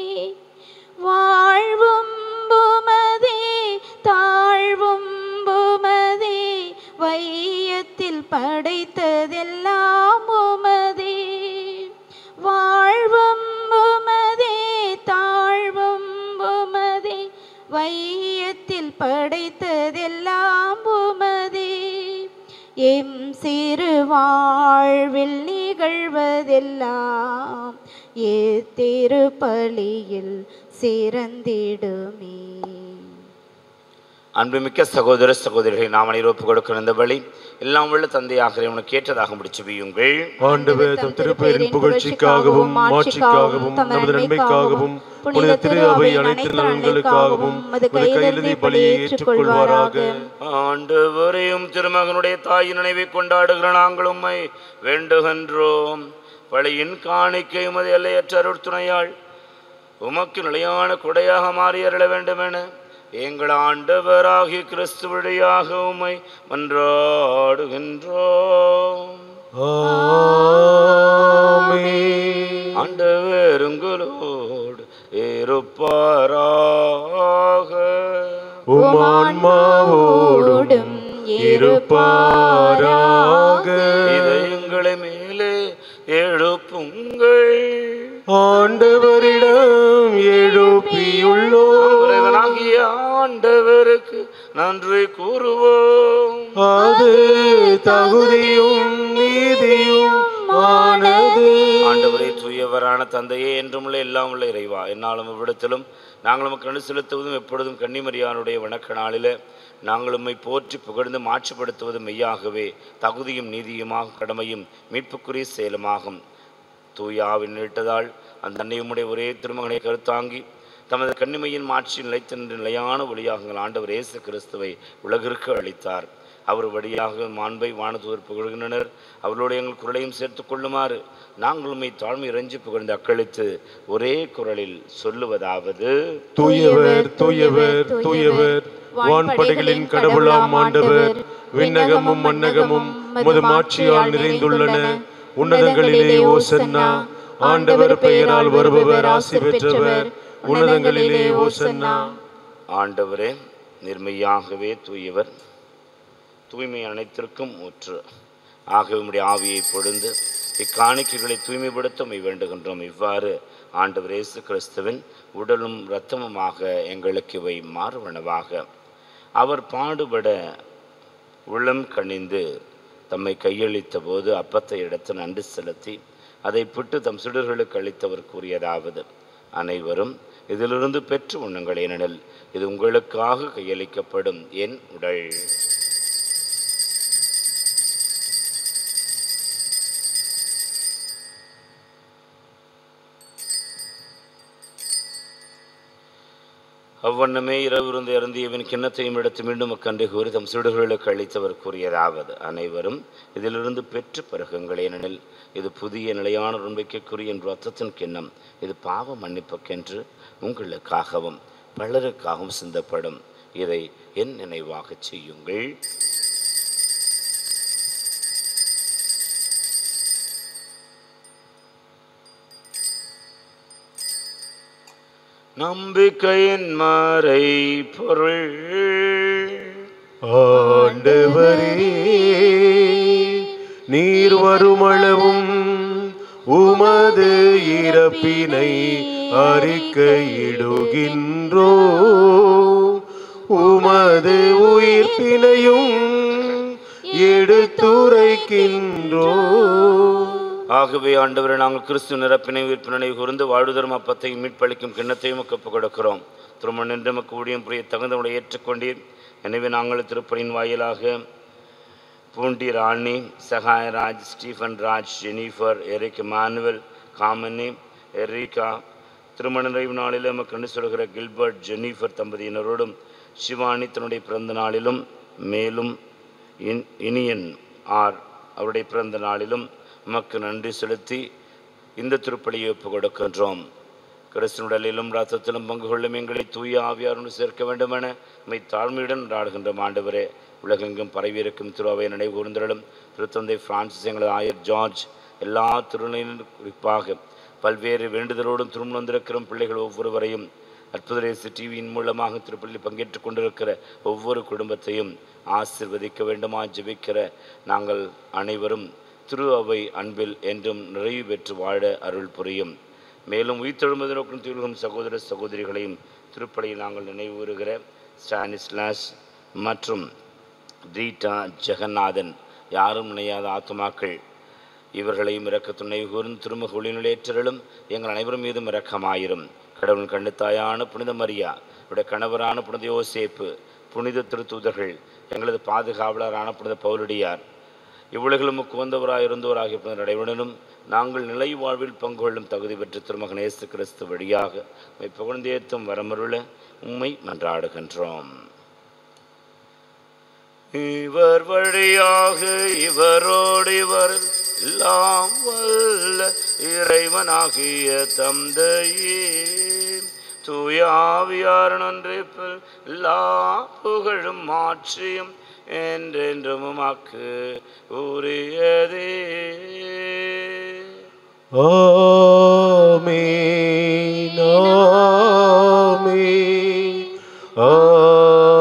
வாழ்வும் புமதே தாழ்வும் புமதே வையத்தில் படைத்ததெல்லாம் உமதே வாழ்வும் புமதே தாழ்வும் புமதே வையத்தில் படைத்ததெல்லாம் உமதே எம் சிறு வாழ்வில் நிகழ்வதெல்லாம் ஏத்திருப்பலியில் சிறந்திடுமே அன்புமிக்க சகோதர சகோதரிகளை நாம் அனைவரும் கொடுக்கிற இந்த வழி எல்லாம் உள்ள தந்தையாக உனக்கு ஏற்றதாக முடிச்சு வையுங்கள் ஆண்டவர் தம் திருப்பெயரின் புகழ்ச்சிக்காகவும் மாட்சிக்காகவும் நமது நன்மைக்காகவும் புனித திரு அவை அனைத்து நலன்களுக்காகவும் உமது கையிலதி பலியை ஏற்றுக்கொள்வாராக ஆண்டவரையும் திருமகனுடைய தாயின் நினைவை கொண்டாடுகிற நாங்கள் உம்மை வேண்டுகின்றோம் பலியின் காணிக்கை உமது எல்லையற்ற அருட்துணையாள் உமக்கு நிலையான கொடையாக மாறி அருள வேண்டுமென எங்கள் ஆண்டவராகிய கிறிஸ்து வழியாக உம்மை மன்றாடுகின்றோம் ஆமென். ஆண்டவர் உங்களோடு இருப்பாராக உம் ஆன்மாவோடும் இருப்பாராக இதயங்களை மேலே எழுப்புங்கள் ஆண்டவரிடம் எழுப்பியுள்ளோம் இறைவனாகிய ஆண்டவருக்கு நன்றி கூறுவோம் அது தகுதியும் நீதியும் ஆனது ஆண்டவரே தூயவரான தந்தையே என்றும் உள்ள எல்லாம் உள்ள இறைவா என்னாலும் இவ்விடத்திலும் நாங்கள் நமக்கு கண்டு செலுத்துவதும் எப்பொழுதும் கன்னிமரியானுடைய வணக்க நாளில் நாங்கள் உம்மை போற்றி புகழ்ந்து மாட்சிப்படுத்துவதும் மெய்யாகவே தகுதியும் நீதியுமாக கடமையும் மீட்புக்குரிய செயலுமாகும் தூயாவின் நீட்டதால் அந்த அன்னையுடைய ஒரே திருமகனை கருத்தாங்கி தமது கன்னிமையின் மாட்சியில் நிலைத்த நின்ற நிலையான ஒளியாக எங்கள் ஆண்டவர் இயேசு கிறிஸ்துவை உலகிற்கு அளித்தார் அவர் வழியாக மாண்பை வானதூர் புகழ்கின்றனர் அவர்களோடு எங்கள் குரலையும் சேர்த்து கொள்ளுமாறு நாங்கள் உம்மை தாழ்மை இறைஞ்சி புகழ்ந்து அக்களித்து ஒரே குரலில் சொல்லுவதாவது தூயவர் தூயவர் தூயவர் வான்படைகளின் கடவுளாம் ஆண்டவர் விண்ணகமும் மன்னகமும் உமது மாட்சியால் நிறைந்துள்ளன உன்னதங்களிலே ஓசன்னா ஆண்டவர் பெயரால் வருபவர் ஆசி பெற்றவர் உன்னதங்களிலே ஓசன்னா ஆண்டவரே நிர்மையாகவே தூயவர் தூய்மை அனைத்திற்கும் ஊற்று ஆகவே உம்முடைய ஆவியை பொழுந்து இக்காணிக்கைகளை தூய்மைப்படுத்த உம்மை வேண்டுகின்றோம் இவ்வாறு ஆண்டவர் இயேசு கிறிஸ்துவின் உடலும் இரத்தமுமாக எங்களுக்கு இவை மாறுவனவாக அவர் பாடுபட உள்ளம் கனிந்து தம்மை கையளித்த போது அப்பத்தை எடுத்து நன்றி செலுத்தி அதை பிட்டு தம் சிடர்களுக்கு அளித்தவர் கூறியதாவது அனைவரும் இதிலிருந்து பெற்று உண்ணுங்கள் ஏனெனில் இது உங்களுக்காக கையளிக்கப்படும் என் உடல் அவ்வண்ணமே இரவிருந்து இறந்தியவன் கிண்ணத்தையும் எடுத்து மீண்டும் அக்கன்று கூறி தம் சிடுகளுக்கு அளித்தவர் கூறியதாவது அனைவரும் இதிலிருந்து பெற்று பருகுங்கள் ஏனெனில் இது புதிய நிலையான நம்பிக்கைக்குரிய என் ரத்தத்தின் கிண்ணம் இது பாவ மன்னிப்புக்கென்று உங்களுக்காகவும் பலருக்காகவும் சிந்தப்படும் இதை என் நினைவாகச் செய்யுங்கள் நம்பிக்கையின் மறை பொருள் ஆண்டவரே நீர் வருமளவும் உமது இறப்பினை அறிக்கையிடுகின்றோ உமது உயிர்ப்பினையும் எடுத்துரைக்கின்றோ ஆகவே ஆண்டவரை நாங்கள் கிறிஸ்து நிரப்பினை உயிர்ப்பினை கூர்ந்து வாழ்வுதரும் அப்பத்தையும் மீட்பளிக்கும் கிண்ணத்தையும் ஒப்பு கொடுக்கிறோம் திருமண நின்று மக்கு ஊழியம் புரிய தகுந்தவளை ஏற்றுக்கொண்டீர் எனவே நாங்கள் திருப்பணியின் வாயிலாக Poondi Rani Sahayaraj Stephen Raj Jennifer Eric Manuel Kamini Erica திருமண நிறைவு நாளில் நமக்கு கண்டு சொல்கிற கில்பர்ட் ஜெனிஃபர் தம்பதியினரோடும் சிவானி தன்னுடைய பிறந்த நாளிலும் மேலும் இன் இனியன் ஆர் அவருடைய பிறந்த நாளிலும் உமக்கு நன்றி செலுத்தி இந்த திருப்பலியை ஒப்புக் கொடுக்கின்றோம் கிறிஸ்துடலிலும் ரத்தத்திலும் பங்கு கொள்ளும் எங்களை தூய ஆவியாருடன் சேர்க்க வேண்டுமென உம்மை தாழ்மையுடன் நாடுகின்ற ஆண்டவரே உலகெங்கும் பரவியிருக்கும் திருவாவை நினைவு கூர்ந்தலும் திருத்தந்தை பிரான்சிஸ் எங்களது ஆயர் ஜார்ஜ் எல்லா திருநிலையிலும் குறிப்பாக பல்வேறு வேண்டுதலோடும் திரும்ப வந்திருக்கிற பிள்ளைகள் ஒவ்வொருவரையும் அற்புதரேசு டிவியின் மூலமாக திருப்பள்ளியில் பங்கேற்றுக் கொண்டிருக்கிற ஒவ்வொரு குடும்பத்தையும் ஆசிர்வதிக்க வேண்டுமா ஜெபிக்கிற நாங்கள் அனைவரும் திரு அவை அன்பில் என்றும் நிறைவு பெற்று வாழ அருள் புரியும் மேலும் உயிர்த்தெழும்பது நோக்கும் தீர்க்கும் சகோதர சகோதரிகளையும் திருப்பலியில் நாங்கள் நினைவு கூறுகிற ஸ்டானிஸ்லாஸ் மற்றும் ரீட்டா ஜெகநாதன் யாரும் நினையாத ஆத்துமாக்கள் இவர்களையும் இறக்க துணை கூர்ந்து திருமுக ஒளிநிலையற்றலும் எங்கள் அனைவரும் மீதும் இரக்கமாயிரும் கடவுள் கண்டுத்தாயான புனித மரியா இவருடைய கணவரான புனித யோசேப்பு புனித திருத்தூதர்கள் எங்களது பாதுகாவலரான புனித பவுலடியார் இவ்வுலகிலும் குவந்தவராய் இருந்தவராகிய புனித நடைவுடனும் நாங்கள் நிலை வாழ்வில் பங்கு கொள்ளும் தகுதி பெற்ற திருமகன் இயேசு கிறிஸ்து வழியாக உம்மை புகழ்ந்தேத்தும் வரமருள உம்மை மன்றாடுகின்றோம் இவர் வழியாக இவரோடு இவர் எல்லாம் வல்ல இறைவனாகிய தந்தையே தூய ஆவியார் நன்றிப்பில் எல்லா புகழும் மாற்றியும் என்றென்றும் உமக்கு உரியதே ஆமென் ஆமென்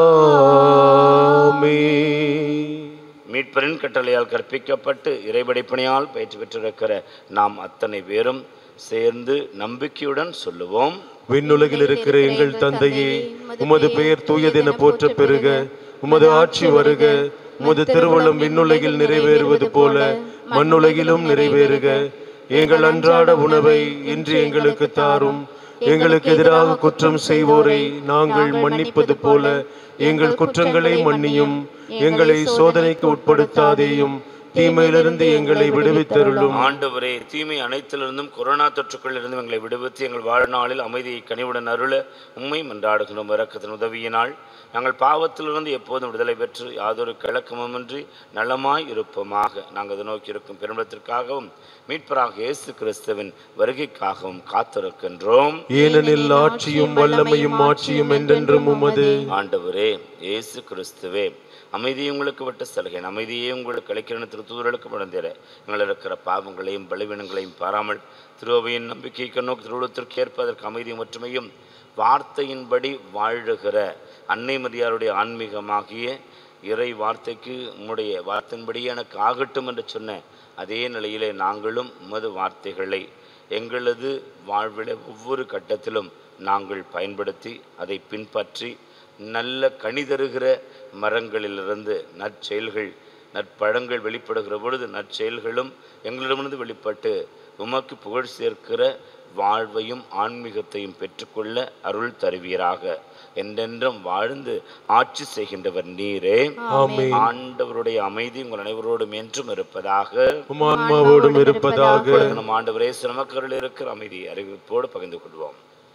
ஆமென் மீட்பரின் கட்டளையால் கற்பிக்கப்பட்டு இறைபடைப்பணியால் பயிற்சி பெற்றிருக்கிற நாம் அத்தனை பேரும் சேர்ந்து நம்பிக்கையுடன் சொல்லுவோம் விண்ணுலகில் இருக்கிற எங்கள் தந்தையே உமது பெயர் தூயதென போற்ற பெறுக உமது ஆட்சி வருக உமது திருவள்ளம் விண்ணுலகில் நிறைவேறுவது போல மண்ணுலகிலும் நிறைவேறுக எங்கள் அன்றாட உணவை இன்று எங்களுக்கு தாரும் எங்களுக்கு எதிராக குற்றம் செய்வோரை நாங்கள் மன்னிப்பது போல எங்கள் குற்றங்களை மன்னியும் எங்களை சோதனைக்கு உட்படுத்தாதேயும் தீமையிலிருந்து எங்களை விடுவித்தருளும் ஆண்டவரே தீமை அனைத்திலிருந்தும் கொரோனா தொற்றுக்களிலிருந்து எங்களை விடுவித்து எங்கள் வாழ்நாளில் அமைதியை கனிவுடன் அருள உண்மை மன்றாடுகின்றோம் இறக்கத்தின் உதவியினால் நாங்கள் பாவத்திலிருந்து எப்போதும் விடுதலை பெற்று யாதொரு கிழக்கமுமின்றி நலமாய் இருப்போமாக நாங்கள் அதை நோக்கி இருக்கும் பெருமிடத்திற்காகவும் மீட்பராக இயேசு கிறிஸ்துவின் வருகைக்காகவும் காத்திருக்கின்றோம் ஏனெனில் ஆட்சியும் வல்லமையும் ஆட்சியும் என்றென்றும் உமது ஆண்டவரே இயேசு கிறிஸ்துவே அமைதியை உங்களுக்கு விட்டு செல்கிறேன் அமைதியை உங்களுக்கு அளிக்கிறேன் திருத்தூதர்களுக்கு முடந்தேற எங்கள் இருக்கிற பாவங்களையும் பலவீனங்களையும் பாராமல் திருவையின் நம்பிக்கைக்கு நோக்கி திருவுளத்திற்கு ஏற்பதற்கு அமைதியும் ஒற்றுமையும் வார்த்தையின்படி வாழுகிற அன்னை மரியாருடைய ஆன்மீகமாகிய இறை வார்த்தைக்கு உம்முடைய வார்த்தையின்படி எனக்கு ஆகட்டும் என்று சொன்ன அதே நிலையிலே நாங்களும் உமது வார்த்தைகளை எங்களது வாழ்வில ஒவ்வொரு கட்டத்திலும் நாங்கள் பயன்படுத்தி அதை பின்பற்றி நல்ல கனி தருகிற மரங்களிலிருந்து நற்செயல்கள் நற்பழங்கள் வெளிப்படுகிற பொழுது நற்செயல்களும் எங்களிடமிருந்து வெளிப்பட்டு உமக்கு புகழ் சேர்க்கிற வாழ்வையும் ஆன்மீகத்தையும் பெற்றுக்கொள்ள அருள் தருவீராக என்றென்றும் வாழ்ந்து ஆட்சி செய்கின்றவர் நீரே ஆமென். ஆண்டவருடைய அமைதி உங்கள் அனைவரோடும் என்றும் இருப்பதாக உம் ஆன்மாவோடும் இருப்பதாக இப்பொழுது நம் ஆண்டவரே சிரமக்கரில் இருக்கிற அமைதி அறிவிப்போடு பகிர்ந்து கொள்வோம்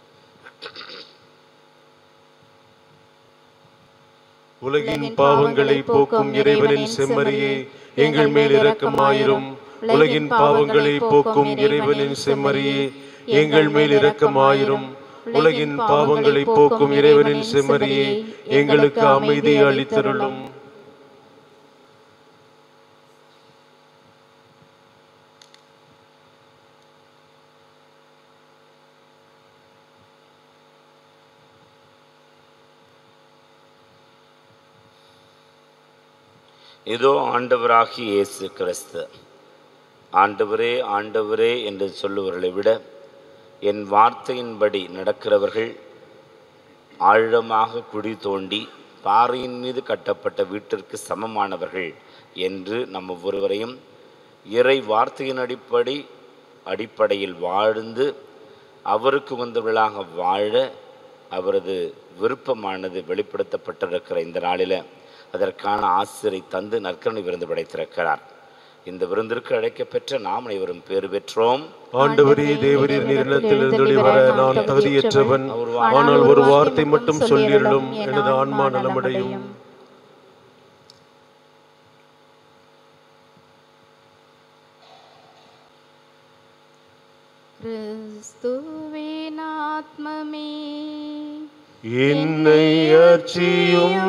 உலகின் பாவங்களை போக்கும் இறைவனின் செம்மறியே எங்கள் மேல் இரக்கமாயிரும் உலகின் பாவங்களை போக்கும் இறைவனின் செம்மறியே எங்கள் மேல் இரக்கமாயிரும் உலகின் பாவங்களை போக்கும் இறைவனின் செம்மறியே எங்களுக்கு அமைதி அளித்தருளும் இதோ ஆண்டவராகிய இயேசு கிறிஸ்து ஆண்டவரே ஆண்டவரே என்று சொல்லுவர்களை விட என் வார்த்தையின்படி நடக்கிறவர்கள் ஆழமாக குழி தோண்டி பாறையின் மீது கட்டப்பட்ட வீட்டிற்கு சமமானவர்கள் என்று நம்ம ஒவ்வொருவரையும் இறை வார்த்தையின் அடிப்படை அடிப்படையில் வாழ்ந்து அவருக்கு வந்தவர்களாக வாழ அவரது விருப்பமானது வெளிப்படுத்தப்பட்டிருக்கிற இந்த நாளில் அதற்கான ஆசிரை தந்து நற்கரணை விருந்து படைத்திருக்கிறார் இந்த விருந்திற்கு அழைக்கப்பெற்ற நாம் அனைவரும் பேறு பெற்றோம் ஆண்டவரே தேவரீர் நிலத்திலிருந்து வர நான் தகுதியற்றவன் ஆனால் ஒரு வார்த்தை மட்டும் சொல்லிடலும் எனது ஆன்மா நலமடையும் கிறிஸ்துவின் ஆத்மமே என்னை அர்ச்சியும்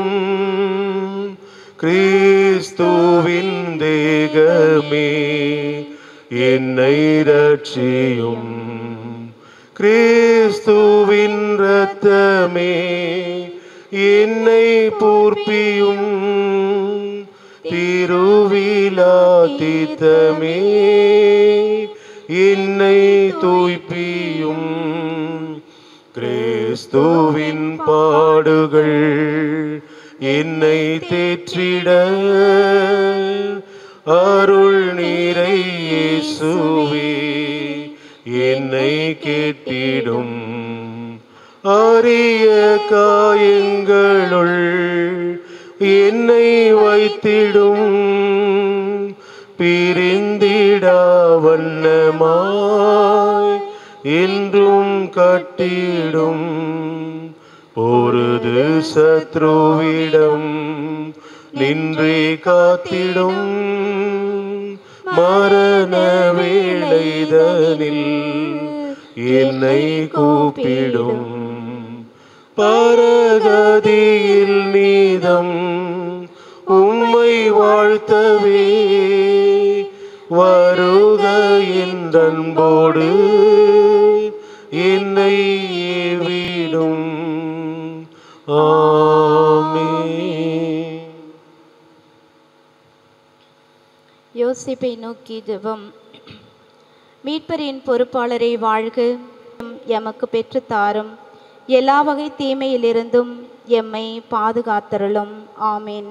கிறிஸ்துவின் தேகமே என்னை ரட்சியும் கிறிஸ்துவின் இரத்தமே என்னை பூர்ப்பியும் திருவிழா தீர்த்தமே என்னை தூய்ப்பியும் கிறிஸ்துவின் பாடுகள் என்னை தேற்றிட அருள் நீரை இயேசுவே என்னை கேட்டிடும் அரிய காயங்களுள் என்னை வைத்திடும் பிரிந்திடா வண்ணமாய் என்றும் கட்டிடும் பொருது சத்ருவிடம் நின்றே காத்திடும் மரண வேளைதனில் என்னை கூப்பிடும் பரகதியில் நீதம் உம்மை வாழ்த்தவே வருக என்றன்போடு என்னை ஏவிடும் ஆமென் யோசிப்பை நோக்கி ஜெபம் மீட்பரின் பொறுப்பாளரை வாழ்க எமக்கு பெற்று தாரும் எல்லா வகை தீமையிலிருந்தும் எம்மை பாதுகாத்தருளும் ஆமீன்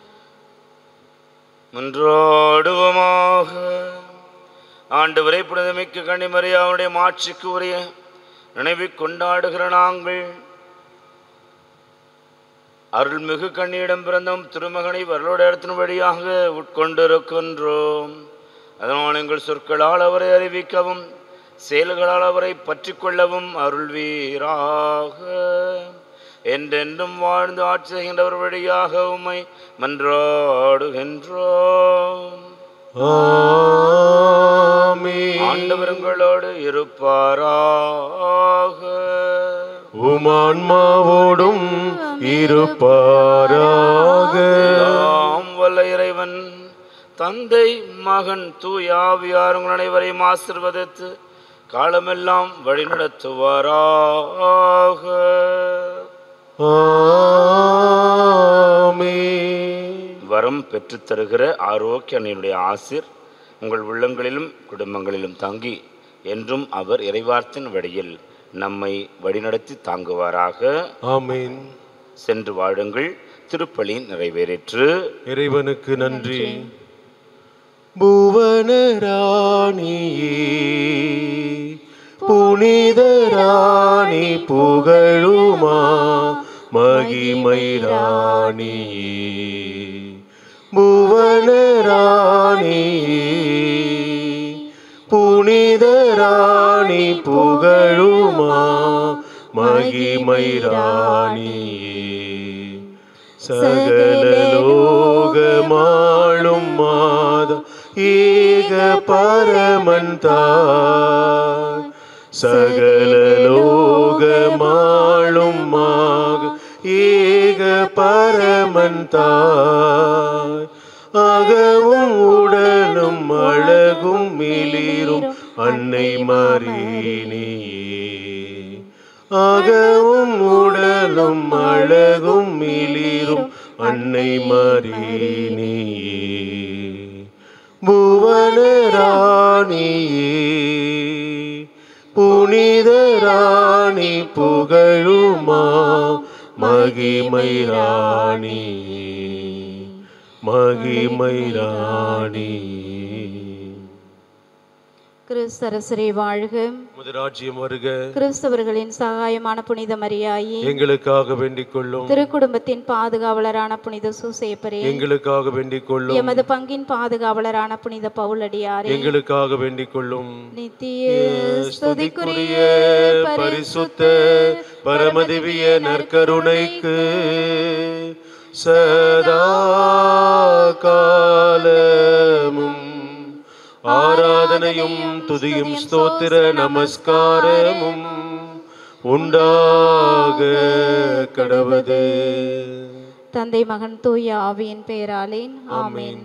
மன்றாடுவோமாக ஆண்டவரை புனிதமிக்க கனிமறியாவுடைய மாட்சிக்கு உரிய நினைவை கொண்டாடுகிற நாங்கள் அருள்மிகு கண்ணியிடம் பிறந்தும் திருமகனை வரலோட இடத்தின் வழியாக உட்கொண்டிருக்கின்றோம் அதனால் எங்கள் சொற்களால் அவரை அறிவிக்கவும் செயல்களால் அவரை பற்றி கொள்ளவும் அருள்வீராக என்றென்றும் வாழ்ந்து ஆட்சி செய்கின்றவர் வழியாக உம்மை மன்றாடுகின்றோம் ஆமென் ஆண்டவருங்களோடு இருப்பாராக உமான்மாவோடும் இருப்பாராக எல்லாம் வல்ல இறைவன் தந்தை மகன் தூயாவியார் உங்கள் அனைவரையும் ஆசிர்வதித்து காலமெல்லாம் வழிநடத்துவாராக ஆமென் வரம் பெற்றுத் தருகிற ஆரோக்கிய அன்னையினுடைய ஆசிர் உங்கள் உள்ளங்களிலும் குடும்பங்களிலும் தங்கி என்றும் அவர் இறைவார்த்தின் வழியில் நம்மை வழிநடத்தி தாங்குவாராக ஆமென் சென்று வாழுங்கள் திருப்பலி நிறைவேறிற்று இறைவனுக்கு நன்றி புவனராணியே புனிதராணி புகழுமா மகிமை ராணியே புவனராணியே புனிதராணி புகழுமா மகிமை ராணியே சகலலோகமாளும் மாத ஏக பரமன் தாய் சகலலோகமாளும் மாக ஏக பரமன் தாய் அகவும் உடலும் அழகும் மிளிரும் அன்னை மரீனியே அகவும் உடலும் அழகும் மிளிரும் அன்னை மரீனியே ராணியே புனித ராணி புகழுமா மகிமை ராணியே மகிமை ராணியே கிறிஸ்தரசரே வாழ்க முதராட்சியம் வருக கிறிஸ்தவர்களின் சகாயமான புனித மரியாயே எங்களுக்காக வேண்டிக் கொள்ளும் திருக்குடும்பத்தின் பாதுகாவலரான புனித சூசேப்பரே எங்களுக்காக வேண்டிக் கொள்ளும் எமது பங்கின் பாதுகாவலரான புனித பவுலடியாரே எங்களுக்காக வேண்டிக் கொள்ளும் நித்திய ஸ்துதிக்குரிய ஸ்துதிக்குரிய பரிசுத்த பரமதிவிய நற்கருணைக்கு சதா காலமும் ஆராதனையும் துதியும் ஸ்தோத்திர நமஸ்காரமும் உண்டாக கடவது தந்தை மகன் தூய ஆவியின் பெயராலேன் ஆமென்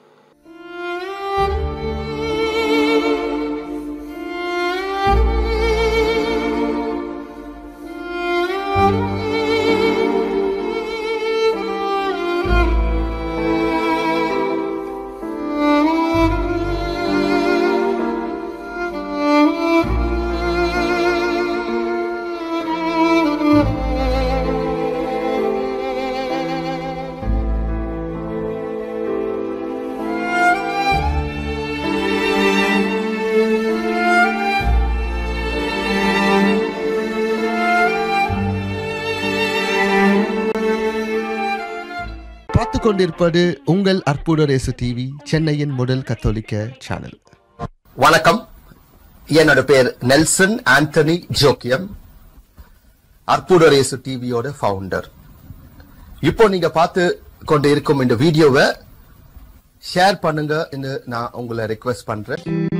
பார்த்து கொண்டிருப்பது உங்கள் அற்புதரேசு டிவி சென்னையின் முதல் கத்தோலிக்க சேனல் வணக்கம் என்னோட பேர் நெல்சன் ஆண்டனி ஜோக்கியம் அற்புதரேசு டிவியோட ஃபவுண்டர் இப்போ நீங்க பார்த்து கொண்டு இருக்கும் இந்த வீடியோவை ஷேர் பண்ணுங்க நான் உங்களை ரெக்வெஸ்ட் பண்றேன்